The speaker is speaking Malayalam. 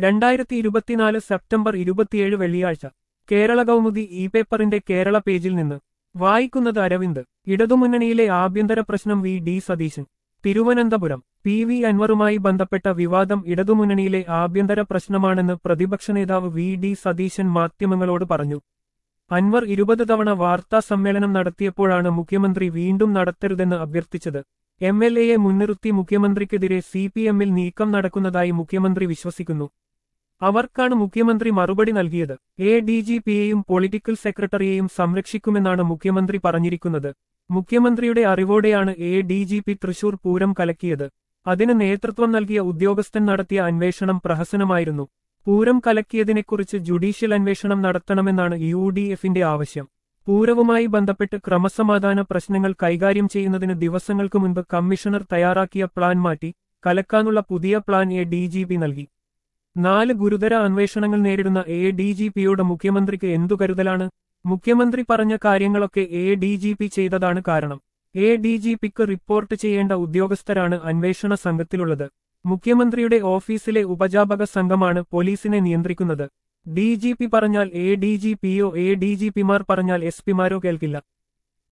രണ്ടായിരത്തി ഇരുപത്തിനാല് സെപ്റ്റംബർ ഇരുപത്തിയേഴ് വെള്ളിയാഴ്ച കേരള കൗമുദി ഇ പേപ്പറിന്റെ കേരള പേജിൽ നിന്ന് വായിക്കുന്നത് അരവിന്ദ് ഇടതുമുന്നണിയിലെ ആഭ്യന്തര പ്രശ്നം V D Satheesan Thiruvananthapuram P V അൻവറുമായി ബന്ധപ്പെട്ട വിവാദം ഇടതുമുന്നണിയിലെ ആഭ്യന്തര പ്രശ്നമാണെന്ന് പ്രതിപക്ഷ നേതാവ് വി ഡി സതീശൻ മാധ്യമങ്ങളോട് പറഞ്ഞു അൻവർ ഇരുപത് തവണ വാർത്താ സമ്മേളനം നടത്തിയപ്പോഴാണ് മുഖ്യമന്ത്രി വീണ്ടും നടത്തരുതെന്ന് അഭ്യർത്ഥിച്ചത് എം എൽ എയെ മുൻനിർത്തി മുഖ്യമന്ത്രിക്കെതിരെ സി പി എമ്മിൽ നീക്കം നടക്കുന്നതായി മുഖ്യമന്ത്രി വിശ്വസിക്കുന്നു അവർക്കാണ് മുഖ്യമന്ത്രി മറുപടി നൽകിയത് എ ഡി ജി പിയെയും പൊളിറ്റിക്കൽ സെക്രട്ടറിയെയും സംരക്ഷിക്കുമെന്നാണ് മുഖ്യമന്ത്രി പറഞ്ഞിരിക്കുന്നത് മുഖ്യമന്ത്രിയുടെ അറിവോടെയാണ് A D G P Thrissur Pooram കലക്കിയത് അതിന് നേതൃത്വം നൽകിയ ഉദ്യോഗസ്ഥൻ നടത്തിയ അന്വേഷണം പ്രഹസനമായിരുന്നു പൂരം കലക്കിയതിനെക്കുറിച്ച് ജുഡീഷ്യൽ അന്വേഷണം നടത്തണമെന്നാണ് യു ഡി എഫിന്റെ ആവശ്യം പൂരവുമായി ബന്ധപ്പെട്ട് ക്രമസമാധാന പ്രശ്നങ്ങൾ കൈകാര്യം ചെയ്യുന്നതിന് ദിവസങ്ങൾക്ക് മുൻപ് കമ്മീഷണർ തയ്യാറാക്കിയ പ്ലാൻ മാറ്റി കലക്കാനുള്ള പുതിയ plan A D G P നൽകി നാല് ഗുരുതര അന്വേഷണങ്ങൾ നേരിടുന്ന എ ഡി ജി പിയോട് മുഖ്യമന്ത്രിക്ക് എന്തു കരുതലാണ് മുഖ്യമന്ത്രി പറഞ്ഞ കാര്യങ്ങളൊക്കെ എ ഡി ജി പി ചെയ്തതാണ് കാരണം എ ഡി ജി പിക്ക് റിപ്പോർട്ട് ചെയ്യേണ്ട ഉദ്യോഗസ്ഥരാണ് അന്വേഷണ സംഘത്തിലുള്ളത് മുഖ്യമന്ത്രിയുടെ ഓഫീസിലെ ഉപജാപക സംഘമാണ് പോലീസിനെ നിയന്ത്രിക്കുന്നത് ഡി ജി പി പറഞ്ഞാൽ എ ഡി ജി പിയോ എ ഡി ജി പിമാർ പറഞ്ഞാൽ എസ് പിമാരോ കേൾക്കില്ല